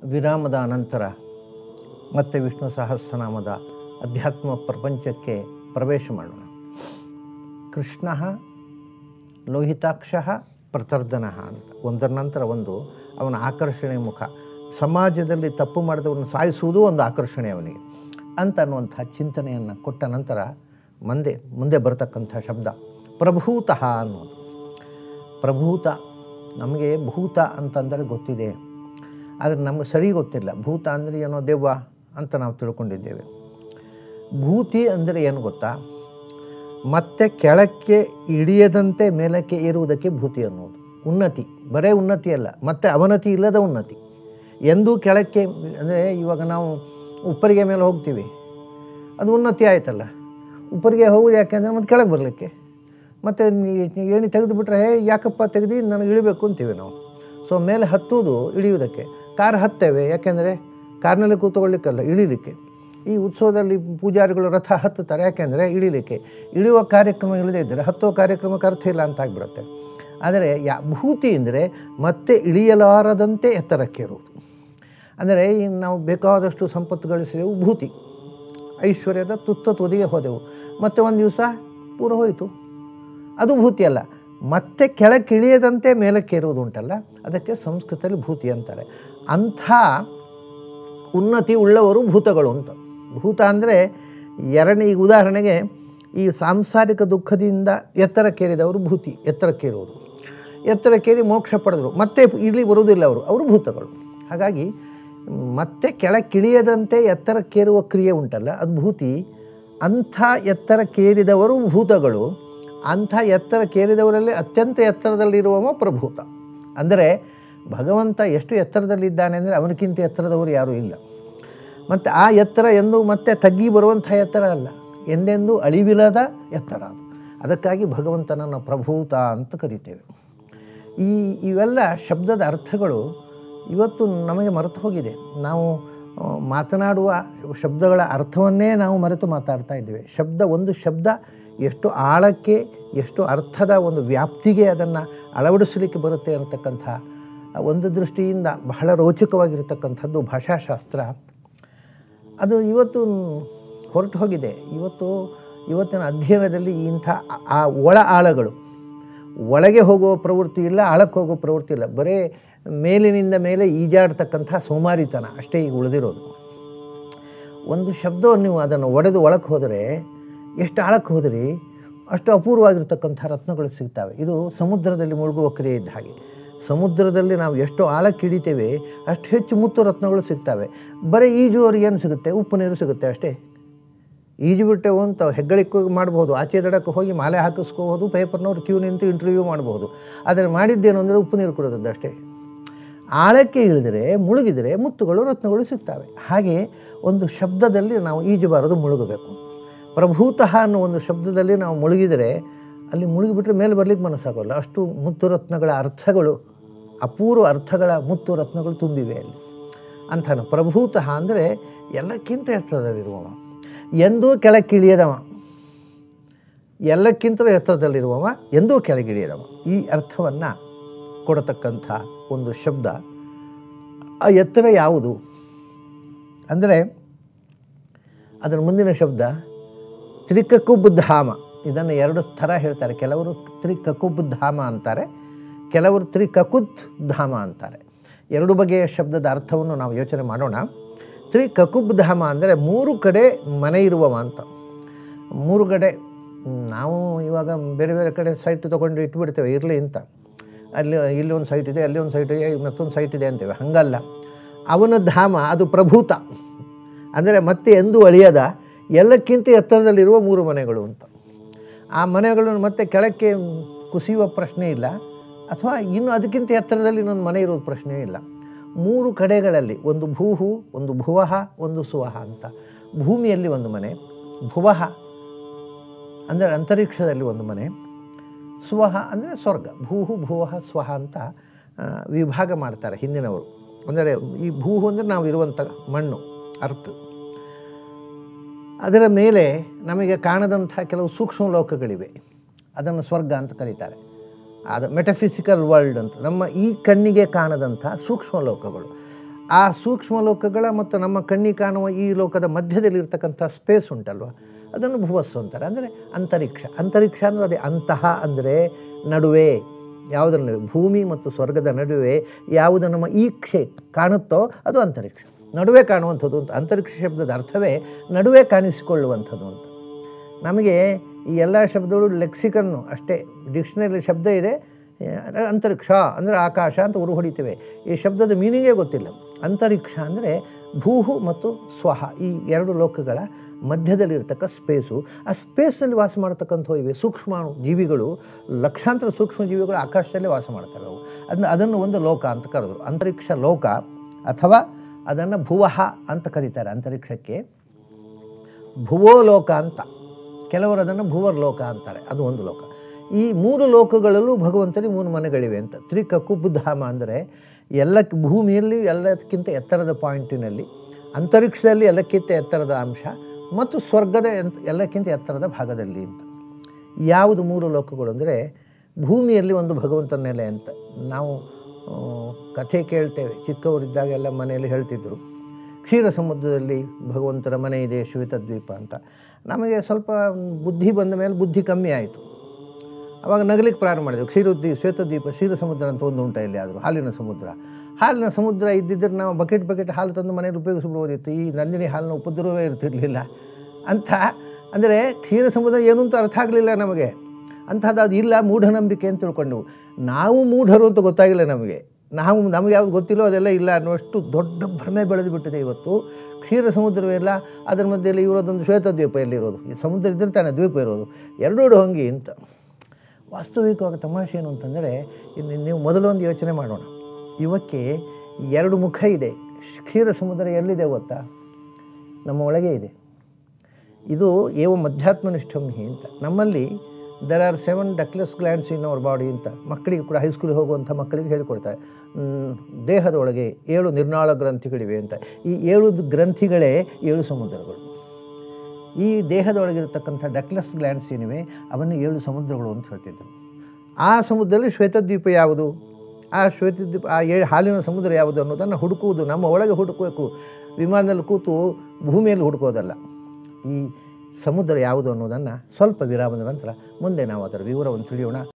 ವಿರಾಮದ ಅನಂತರ ಮತ್ತೆ ವಿಷ್ಣು ಸಹಸ್ರನಾಮದ ಅಧ್ಯಾತ್ಮ ಪ್ರಪಂಚಕ್ಕೆ ಪ್ರವೇಶ ಮಾಡೋಣ ಕೃಷ್ಣ ಲೋಹಿತಾಕ್ಷ ಪ್ರತರ್ಧನ ಅಂತ ಒಂದರ ನಂತರ ಒಂದು ಅವನ ಆಕರ್ಷಣೆ ಮುಖ ಸಮಾಜದಲ್ಲಿ ತಪ್ಪು ಮಾಡಿದವನು ಸಾಯಿಸುವುದು ಒಂದು ಆಕರ್ಷಣೆ ಅವನಿಗೆ ಅಂತ ಅನ್ನುವಂಥ ಚಿಂತನೆಯನ್ನು ಕೊಟ್ಟ ನಂತರ ಮುಂದೆ ಮುಂದೆ ಬರತಕ್ಕಂಥ ಶಬ್ದ ಪ್ರಭೂತಃ ಅನ್ನೋದು ಪ್ರಭೂತ ನಮಗೆ ಭೂತ ಅಂತಂದರೆ ಗೊತ್ತಿದೆ ಆದರೆ ನಮಗೆ ಸರಿ ಗೊತ್ತಿಲ್ಲ ಭೂತ ಅಂದರೆ ಏನೋ ದೆವ್ವ ಅಂತ ನಾವು ತಿಳ್ಕೊಂಡಿದ್ದೇವೆ ಭೂತಿ ಅಂದರೆ ಏನು ಗೊತ್ತಾ ಮತ್ತೆ ಕೆಳಕ್ಕೆ ಇಳಿಯದಂತೆ ಮೇಲಕ್ಕೆ ಏರುವುದಕ್ಕೆ ಭೂತಿ ಅನ್ನೋದು ಉನ್ನತಿ ಬರೇ ಉನ್ನತಿ ಅಲ್ಲ ಮತ್ತೆ ಅವನತಿ ಇಲ್ಲದ ಉನ್ನತಿ ಎಂದೂ ಕೆಳಕ್ಕೆ ಅಂದರೆ ಇವಾಗ ನಾವು ಉಪ್ಪರಿಗೆ ಮೇಲೆ ಹೋಗ್ತೀವಿ ಅದು ಉನ್ನತಿ ಆಯ್ತಲ್ಲ ಉಪ್ಪರಿಗೆ ಹೋಗೋದು ಯಾಕೆಂದರೆ ಮತ್ತೆ ಕೆಳಗೆ ಬರಲಿಕ್ಕೆ ಮತ್ತು ಏಣಿ ತೆಗೆದುಬಿಟ್ರೆ ಹೇ ಯಾಕಪ್ಪ ತೆಗೆದು ನನಗೆ ಇಳಿಬೇಕು ಅಂತೀವಿ ನಾವು ಸೊ ಮೇಲೆ ಹತ್ತುವುದು ಇಳಿಯುವುದಕ್ಕೆ ಕಾರ್ ಹತ್ತೇವೆ ಯಾಕೆಂದರೆ ಕಾರ್ನಲ್ಲಿ ಕೂತ್ಕೊಳ್ಳಿಕ್ಕಲ್ಲ ಇಳಿಲಿಕ್ಕೆ ಈ ಉತ್ಸವದಲ್ಲಿ ಪೂಜಾರಿಗಳು ರಥ ಹತ್ತುತ್ತಾರೆ ಯಾಕೆಂದರೆ ಇಳಿಲಿಕ್ಕೆ ಇಳಿಯುವ ಕಾರ್ಯಕ್ರಮ ಇಲ್ಲದೇ ಇದ್ದರೆ ಹತ್ತುವ ಕಾರ್ಯಕ್ರಮಕ್ಕೆ ಅರ್ಥ ಇಲ್ಲ ಅಂತ ಆಗಿಬಿಡುತ್ತೆ ಆದರೆ ಯಾ ಭೂತಿ ಅಂದರೆ ಮತ್ತೆ ಇಳಿಯಲಾರದಂತೆ ಎತ್ತರಕ್ಕೆ ಇರುವುದು ಅಂದರೆ ಈ ನಾವು ಬೇಕಾದಷ್ಟು ಸಂಪತ್ತು ಗಳಿಸಿದೆವು ಭೂತಿ ಐಶ್ವರ್ಯದ ತುತ್ತ ತುದಿಗೆ ಹೋದೆವು ಮತ್ತು ಒಂದು ದಿವಸ ಪೂರ ಹೋಯಿತು ಅದು ಭೂತಿ ಅಲ್ಲ ಮತ್ತೆ ಕೆಳಕ್ಕೆ ಇಳಿಯದಂತೆ ಮೇಲಕ್ಕೆ ಇರುವುದು ಉಂಟಲ್ಲ ಅದಕ್ಕೆ ಸಂಸ್ಕೃತದಲ್ಲಿ ಭೂತಿ ಅಂತಾರೆ ಅಂಥ ಉನ್ನತಿ ಉಳ್ಳವರು ಭೂತಗಳು ಅಂತ ಭೂತ ಅಂದರೆ ಎರಡನೇ ಈಗ ಉದಾಹರಣೆಗೆ ಈ ಸಾಂಸಾರಿಕ ದುಃಖದಿಂದ ಎತ್ತರಕ್ಕೇರಿದವರು ಭೂತಿ ಎತ್ತರಕ್ಕೇರುವುದು ಎತ್ತರಕ್ಕೇರಿ ಮೋಕ್ಷ ಪಡೆದರು ಮತ್ತೆ ಇಲ್ಲಿ ಬರುವುದಿಲ್ಲ ಅವರು ಅವರು ಭೂತಗಳು ಹಾಗಾಗಿ ಮತ್ತೆ ಕೆಳಕ್ಕಿಳಿಯದಂತೆ ಎತ್ತರಕ್ಕೇರುವ ಕ್ರಿಯೆ ಉಂಟಲ್ಲ ಅದು ಭೂತಿ ಅಂಥ ಎತ್ತರಕ್ಕೇರಿದವರು ಭೂತಗಳು ಅಂಥ ಎತ್ತರಕ್ಕೇರಿದವರಲ್ಲಿ ಅತ್ಯಂತ ಎತ್ತರದಲ್ಲಿರುವವ ಪ್ರಭೂತ ಅಂದರೆ ಭಗವಂತ ಎಷ್ಟು ಎತ್ತರದಲ್ಲಿದ್ದಾನೆ ಅಂದರೆ ಅವನಕ್ಕಿಂತ ಎತ್ತರದವರು ಯಾರೂ ಇಲ್ಲ ಮತ್ತು ಆ ಎತ್ತರ ಎಂದು ಮತ್ತೆ ತಗ್ಗಿ ಬರುವಂಥ ಎತ್ತರ ಅಲ್ಲ ಎಂದೆಂದೂ ಅಳಿವಿಲ್ಲದ ಎತ್ತರ ಅದು ಅದಕ್ಕಾಗಿ ಭಗವಂತನನ್ನು ಪ್ರಭೂತ ಅಂತ ಕರಿತೇವೆ ಈ ಇವೆಲ್ಲ ಶಬ್ದದ ಅರ್ಥಗಳು ಇವತ್ತು ನಮಗೆ ಮರೆತು ಹೋಗಿದೆ ನಾವು ಆ, ಮಾತನಾಡುವ ಶಬ್ದಗಳ ಅರ್ಥವನ್ನೇ ನಾವು ಮರೆತು ಮಾತಾಡ್ತಾ ಇದ್ದೇವೆ ಶಬ್ದ ಒಂದು ಶಬ್ದ ಎಷ್ಟು ಆಳಕ್ಕೆ ಎಷ್ಟು ಅರ್ಥದ ಒಂದು ವ್ಯಾಪ್ತಿಗೆ ಅದನ್ನು ಅಳವಡಿಸಲಿಕ್ಕೆ ಬರುತ್ತೆ ಅನ್ನತಕ್ಕಂಥ ಒಂದು ದೃಷ್ಟಿಯಿಂದ ಬಹಳ ರೋಚಕವಾಗಿರತಕ್ಕಂಥದ್ದು ಭಾಷಾಶಾಸ್ತ್ರ ಅದು ಇವತ್ತು ಹೊರಟು ಹೋಗಿದೆ ಇವತ್ತು ಇವತ್ತಿನ ಅಧ್ಯಯನದಲ್ಲಿ ಇಂಥ ಆ- ಆ ಒಳ ಆಳಗಳು ಒಳಗೆ ಹೋಗುವ ಪ್ರವೃತ್ತಿ ಇಲ್ಲ ಆಳಕ್ಕೆ ಹೋಗೋ ಪ್ರವೃತ್ತಿ ಇಲ್ಲ ಬರೇ ಮೇಲಿನಿಂದ ಮೇಲೆ ಈಜಾಡ್ತಕ್ಕಂಥ ಸೋಮಾರಿತನ ಅಷ್ಟೇ ಈಗ ಉಳಿದಿರೋದು ಒಂದು ಶಬ್ದವನ್ನು ನೀವು ಅದನ್ನು ಒಡೆದು ಒಳಕ್ಕೆ ಹೋದರೆ ಎಷ್ಟು ಆಳಕ್ಕೆ ಹೋದ್ರಿ ಅಷ್ಟು ಅಪೂರ್ವವಾಗಿರ್ತಕ್ಕಂಥ ರತ್ನಗಳು ಸಿಗ್ತವೆ ಇದು ಸಮುದ್ರದಲ್ಲಿ ಮುಳುಗುವ ಕ್ರಿಯೆ ಇದ್ದ ಹಾಗೆ ಸಮುದ್ರದಲ್ಲಿ ನಾವು ಎಷ್ಟು ಆಳಕ್ಕೆ ಹಿಡಿತೇವೆ ಅಷ್ಟು ಹೆಚ್ಚು ಮುತ್ತು ರತ್ನಗಳು ಸಿಗ್ತವೆ ಬರೀ ಈಜುವವರಿಗೆ ಏನು ಸಿಗುತ್ತೆ ಉಪ್ಪು ನೀರು ಸಿಗುತ್ತೆ ಅಷ್ಟೇ ಈಜು ಬಿಟ್ಟೆವು ಅಂತ ಹೆಗ್ಗಳಿಕೆ ಮಾಡ್ಬೋದು ಆಚೆ ದಡಕ್ಕೆ ಹೋಗಿ ಮಾಲೆ ಹಾಕಿಸ್ಕೋಬೋದು ಪೇಪರ್ನವ್ರು ಕ್ಯೂ ನಿಂತು ಇಂಟರ್ವ್ಯೂ ಮಾಡ್ಬೋದು ಆದರೆ ಮಾಡಿದ್ದೇನು ಅಂದರೆ ಉಪ್ಪು ನೀರು ಕೊಡೋದದ್ದು ಅಷ್ಟೇ ಆಳಕ್ಕೆ ಇಳಿದರೆ ಮುಳುಗಿದರೆ ಮುತ್ತುಗಳು ರತ್ನಗಳು ಸಿಗ್ತವೆ ಹಾಗೆ ಒಂದು ಶಬ್ದದಲ್ಲಿ ನಾವು ಈಜಬಾರದು ಮುಳುಗಬೇಕು ಪ್ರಭೂತಃ ಅನ್ನೋ ಒಂದು ಶಬ್ದದಲ್ಲಿ ನಾವು ಮುಳುಗಿದರೆ ಅಲ್ಲಿ ಮುಳುಗಿಬಿಟ್ರೆ ಮೇಲೆ ಬರಲಿಕ್ಕೆ ಮನಸ್ಸಾಗೋಲ್ಲ ಅಷ್ಟು ಮುತ್ತು ರತ್ನಗಳ ಅರ್ಥಗಳು ಅಪೂರ್ವ ಅರ್ಥಗಳ ಮುತ್ತು ರತ್ನಗಳು ತುಂಬಿವೆ ಅಲ್ಲಿ ಅಂತಾನು ಪ್ರಭೂತಃ ಅಂದರೆ ಎಲ್ಲಕ್ಕಿಂತ ಎತ್ತರದಲ್ಲಿರುವವ ಎಂದೂ ಕೆಳಕ್ಕಿಳಿಯದವ ಎಲ್ಲಕ್ಕಿಂತಲೂ ಎತ್ತರದಲ್ಲಿರುವವ ಎಂದೂ ಕೆಳಗಿಳಿಯದವ ಈ ಅರ್ಥವನ್ನು ಕೊಡತಕ್ಕಂಥ ಒಂದು ಶಬ್ದ ಆ ಎತ್ತರ ಯಾವುದು ಅಂದರೆ ಅದರ ಮುಂದಿನ ಶಬ್ದ ತ್ರಿಕಕುಬ್ ಧಾಮ ಇದನ್ನು ಎರಡು ಥರ ಹೇಳ್ತಾರೆ ಕೆಲವರು ತ್ರಿಕಕುಬ್ ಧಾಮ ಅಂತಾರೆ ಕೆಲವರು ತ್ರಿಕಕುತ್ ಧಾಮ ಅಂತಾರೆ ಎರಡು ಬಗೆಯ ಶಬ್ದದ ಅರ್ಥವನ್ನು ನಾವು ಯೋಚನೆ ಮಾಡೋಣ ತ್ರಿಕಕುಬ್ ಧಾಮ ಅಂದರೆ ಮೂರು ಕಡೆ ಮನೆ ಇರುವವ ಅಂತ ಮೂರು ಕಡೆ ನಾವು ಇವಾಗ ಬೇರೆ ಬೇರೆ ಕಡೆ ಸೈಟ್ ತೊಗೊಂಡು ಇಟ್ಬಿಡ್ತೇವೆ ಇರಲಿ ಅಂತ ಅಲ್ಲಿ ಇಲ್ಲಿ ಒಂದು ಸೈಟ್ ಇದೆ ಅಲ್ಲಿ ಒಂದು ಸೈಟ್ ಇದೆ ಮತ್ತೊಂದು ಸೈಟ್ ಇದೆ ಅಂತೇವೆ ಹಾಗಲ್ಲ ಅವನ ಧಾಮ ಅದು ಪ್ರಭೂತ ಅಂದರೆ ಮತ್ತೆ ಎಂದೂ ಅಳಿಯದ ಎಲ್ಲಕ್ಕಿಂತ ಎತ್ತರದಲ್ಲಿರುವ ಮೂರು ಮನೆಗಳು ಅಂತ ಆ ಮನೆಗಳನ್ನು ಮತ್ತೆ ಕೆಳಕ್ಕೆ ಕುಸಿಯುವ ಪ್ರಶ್ನೆ ಇಲ್ಲ ಅಥವಾ ಇನ್ನು ಅದಕ್ಕಿಂತ ಎತ್ತರದಲ್ಲಿ ಇನ್ನೊಂದು ಮನೆ ಇರೋದು ಪ್ರಶ್ನೆ ಇಲ್ಲ ಮೂರು ಕಡೆಗಳಲ್ಲಿ ಒಂದು ಭೂಹು ಒಂದು ಭುವಃ ಒಂದು ಸುವಹ ಅಂತ ಭೂಮಿಯಲ್ಲಿ ಒಂದು ಮನೆ ಭುವಃ ಅಂದರೆ ಅಂತರಿಕ್ಷದಲ್ಲಿ ಒಂದು ಮನೆ ಸ್ವಹ ಅಂದರೆ ಸ್ವರ್ಗ ಭೂಹು ಭುವಃ ಸ್ವಹ ಅಂತ ಆ, ವಿಭಾಗ ಮಾಡ್ತಾರೆ ಹಿಂದಿನವರು ಅಂದರೆ ಈ ಭೂಹು ಅಂದರೆ ನಾವು ಇರುವಂಥ ಮಣ್ಣು ಅರ್ಥ ಅದರ ಮೇಲೆ ನಮಗೆ ಕಾಣದಂಥ ಕೆಲವು ಸೂಕ್ಷ್ಮ ಲೋಕಗಳಿವೆ ಅದನ್ನು ಸ್ವರ್ಗ ಅಂತ ಕರೀತಾರೆ ಅದು ಮೆಟಫಿಸಿಕಲ್ ವರ್ಲ್ಡ್ ಅಂತ ನಮ್ಮ ಈ ಕಣ್ಣಿಗೆ ಕಾಣದಂಥ ಸೂಕ್ಷ್ಮ ಲೋಕಗಳು ಆ ಸೂಕ್ಷ್ಮ ಲೋಕಗಳ ಮತ್ತು ನಮ್ಮ ಕಣ್ಣಿಗೆ ಕಾಣುವ ಈ ಲೋಕದ ಮಧ್ಯದಲ್ಲಿರ್ತಕ್ಕಂಥ ಸ್ಪೇಸ್ ಉಂಟಲ್ವ ಅದನ್ನು ಭುವಸ್ಸು ಅಂತಾರೆ ಅಂದರೆ ಅಂತರಿಕ್ಷ ಅಂತರಿಕ್ಷ ಅಂದರೆ ಅದೇ ಅಂತಹ ಅಂದರೆ ನಡುವೆ ಯಾವುದರ ನಡುವೆ ಭೂಮಿ ಮತ್ತು ಸ್ವರ್ಗದ ನಡುವೆ ಯಾವುದು ನಮ್ಮ ಈಕ್ಷೆ ಕಾಣುತ್ತೋ ಅದು ಅಂತರಿಕ್ಷ ನಡುವೆ ಕಾಣುವಂಥದ್ದು ಅಂತ ಅಂತರಿಕ್ಷ ಶಬ್ದದ ಅರ್ಥವೇ ನಡುವೆ ಕಾಣಿಸಿಕೊಳ್ಳುವಂಥದ್ದು ಅಂತ ನಮಗೆ ಈ ಎಲ್ಲ ಶಬ್ದಗಳು ಲೆಕ್ಸಿಕನ್ನು ಅಷ್ಟೇ ಡಿಕ್ಷನರಿ ಶಬ್ದ ಇದೆ ಆ, ಅಂತರಿಕ್ಷ ಅಂದರೆ ಆಕಾಶ ಅಂತ ಉರು ಹೊಡಿತೇವೆ ಈ ಶಬ್ದದ ಮೀನಿಂಗೇ ಗೊತ್ತಿಲ್ಲ ಅಂತರಿಕ್ಷ ಅಂದರೆ ಭೂಹು ಮತ್ತು ಸ್ವಹ ಈ ಎರಡು ಲೋಕಗಳ ಮಧ್ಯದಲ್ಲಿರ್ತಕ್ಕ ಸ್ಪೇಸು ಆ ಸ್ಪೇಸಲ್ಲಿ ವಾಸ ಮಾಡ್ತಕ್ಕಂಥ ಇವೆ ಸೂಕ್ಷ್ಮಾಣು ಜೀವಿಗಳು ಲಕ್ಷಾಂತರ ಸೂಕ್ಷ್ಮ ಜೀವಿಗಳು ಆಕಾಶದಲ್ಲೇ ವಾಸ ಮಾಡ್ತವೆ ಅವು ಅದನ್ನು ಅದನ್ನು ಒಂದು ಲೋಕ ಅಂತ ಕರೆದರು ಅಂತರಿಕ್ಷ ಲೋಕ ಅಥವಾ ಅದನ್ನು ಭುವಃ ಅಂತ ಕರೀತಾರೆ ಅಂತರಿಕ್ಷಕ್ಕೆ ಭುವೋಲೋಕ ಅಂತ ಕೆಲವರು ಅದನ್ನು ಭುವರ್ಲೋಕ ಅಂತಾರೆ ಅದು ಒಂದು ಲೋಕ ಈ ಮೂರು ಲೋಕಗಳಲ್ಲೂ ಭಗವಂತನಿಗೆ ಮೂರು ಮನೆಗಳಿವೆ ಅಂತ ತ್ರಿಕಕ್ಕು ಬುದ್ಧಾಮ ಅಂದರೆ ಎಲ್ಲ ಭೂಮಿಯಲ್ಲಿ ಎಲ್ಲಕ್ಕಿಂತ ಎತ್ತರದ ಪಾಯಿಂಟಿನಲ್ಲಿ ಅಂತರಿಕ್ಷದಲ್ಲಿ ಎಲ್ಲಕ್ಕಿಂತ ಎತ್ತರದ ಅಂಶ ಮತ್ತು ಸ್ವರ್ಗದ ಎಂತ- ಎಲ್ಲಕ್ಕಿಂತ ಎತ್ತರದ ಭಾಗದಲ್ಲಿ ಅಂತ ಯಾವುದು ಮೂರು ಲೋಕಗಳು ಅಂದರೆ ಭೂಮಿಯಲ್ಲಿ ಒಂದು ಭಗವಂತನ ನೆಲೆ ಅಂತ ನಾವು ಆ, ಕಥೆ ಕೇಳ್ತೇವೆ ಚಿಕ್ಕವರಿದ್ದಾಗೆಲ್ಲ ಮನೆಯಲ್ಲಿ ಹೇಳ್ತಿದ್ದರು ಕ್ಷೀರ ಸಮುದ್ರದಲ್ಲಿ ಭಗವಂತನ ಮನೆ ಇದೆ ಶ್ವೇತದ್ವೀಪ ಅಂತ ನಮಗೆ ಸ್ವಲ್ಪ ಬುದ್ಧಿ ಬಂದ ಮೇಲೆ ಬುದ್ಧಿ ಕಮ್ಮಿ ಆಯಿತು ಅವಾಗ ನಗಲಿಕ್ಕೆ ಪ್ರಾರಂಭ ಮಾಡಿದೆವು ಕ್ಷೀರೋದ್ವೀ ಶ್ವೇತದ್ವೀಪ ಕ್ಷೀರ ಸಮುದ್ರ ಅಂತ ಒಂದು ಉಂಟ ಇಲ್ಲಿ ಆದರೂ ಹಾಲಿನ ಸಮುದ್ರ ಹಾಲಿನ ಸಮುದ್ರ ಇದ್ದಿದ್ದರೆ ನಾವು ಬಕೆಟ್ ಬಕೆಟ್ ಹಾಲು ತಂದು ಮನೇಲಿ ಉಪಯೋಗಿಸ್ಬಿಡ್ಬೋದಿತ್ತು ಈ ನಂದಿನಿ ಹಾಲಿನ ಉಪದ್ರವೇ ಇರ್ತಿರಲಿಲ್ಲ ಅಂತ ಅಂದರೆ ಕ್ಷೀರ ಸಮುದ್ರ ಏನು ಅಂತ ಅರ್ಥ ಆಗಲಿಲ್ಲ ನಮಗೆ ಅಂಥದ್ದು ಅದು ಇಲ್ಲ ಮೂಢನಂಬಿಕೆ ಅಂತ ತಿಳ್ಕೊಂಡೆವು ನಾವು ಮೂಢರು ಅಂತ ಗೊತ್ತಾಗಿಲ್ಲ ನಮಗೆ ನಾವು ನಮಗೆ ಯಾವ್ದು ಗೊತ್ತಿಲ್ಲೋ ಅದೆಲ್ಲ ಇಲ್ಲ ಅನ್ನುವಷ್ಟು ದೊಡ್ಡ ಭ್ರಮೆ ಬೆಳೆದು ಬಿಟ್ಟಿದೆ ಇವತ್ತು ಕ್ಷೀರ ಸಮುದ್ರವೇ ಇಲ್ಲ ಅದರ ಮಧ್ಯೆಯಲ್ಲಿ ಇರೋದೊಂದು ಶ್ವೇತದ್ವೀಪ ಎಲ್ಲಿರೋದು ಈ ಸಮುದ್ರ ಇದ್ದಿರ್ತಾನೆ ದ್ವೀಪ ಇರೋದು ಎರಡೂ ಹಂಗಿ ಅಂತ ವಾಸ್ತವಿಕವಾಗಿ ತಮಾಷೆ ಏನು ಅಂತಂದರೆ ಇನ್ನು ನೀವು ಮೊದಲೊಂದು ಯೋಚನೆ ಮಾಡೋಣ ಇವಕ್ಕೆ ಎರಡು ಮುಖ ಇದೆ ಕ್ಷೀರ ಸಮುದ್ರ ಎಲ್ಲಿದೆ ಗೊತ್ತಾ ನಮ್ಮ ಒಳಗೆ ಇದೆ ಇದು ಏವ ಮಧ್ಯಾತ್ಮನಿಷ್ಠಂ ಹಿ ಅಂತ ನಮ್ಮಲ್ಲಿ there are seven ductless glands in our body ಅಂತ ಮಕ್ಕಳಿಗೆ ಕೂಡ ಹೈಸ್ಕೂಲಿಗೆ ಹೋಗುವಂಥ ಮಕ್ಕಳಿಗೆ ಹೇಳಿಕೊಡ್ತಾರೆ ಮ್, ದೇಹದ ಒಳಗೆ ಏಳು ನಿರ್ನಾಳ ಗ್ರಂಥಿಗಳಿವೆ ಅಂತ ಈ ಏಳು ಗ್ರಂಥಿಗಳೇ ಏಳು ಸಮುದ್ರಗಳು ಈ ದೇಹದೊಳಗಿರತಕ್ಕಂಥ ಡಕ್ಲೆಸ್ ಗ್ಲ್ಯಾಂಡ್ಸ್ ಏನಿವೆ ಅವನ್ನು ಏಳು ಸಮುದ್ರಗಳು ಅಂತ ಹೇಳ್ತಿದ್ರು ಆ ಸಮುದ್ರದಲ್ಲಿ ಶ್ವೇತದ್ವೀಪ ಯಾವುದು ಆ ಶ್ವೇತದ್ವೀಪ ಆ ಏಳು ಹಾಲಿನ ಸಮುದ್ರ ಯಾವುದು ಅನ್ನೋದನ್ನು ಹುಡುಕುವುದು ನಮ್ಮ ಒಳಗೆ ಹುಡುಕಬೇಕು ವಿಮಾನದಲ್ಲಿ ಕೂತು ಭೂಮಿಯಲ್ಲಿ ಹುಡುಕೋದಲ್ಲ ಈ ಸಮುದ್ರ ಯಾವುದು ಅನ್ನೋದನ್ನು ಸ್ವಲ್ಪ ವಿರಾಮದ ನಂತರ ಮುಂದೆ ನಾವು ಅದರ ವಿವರವನ್ನು ತಿಳಿಯೋಣ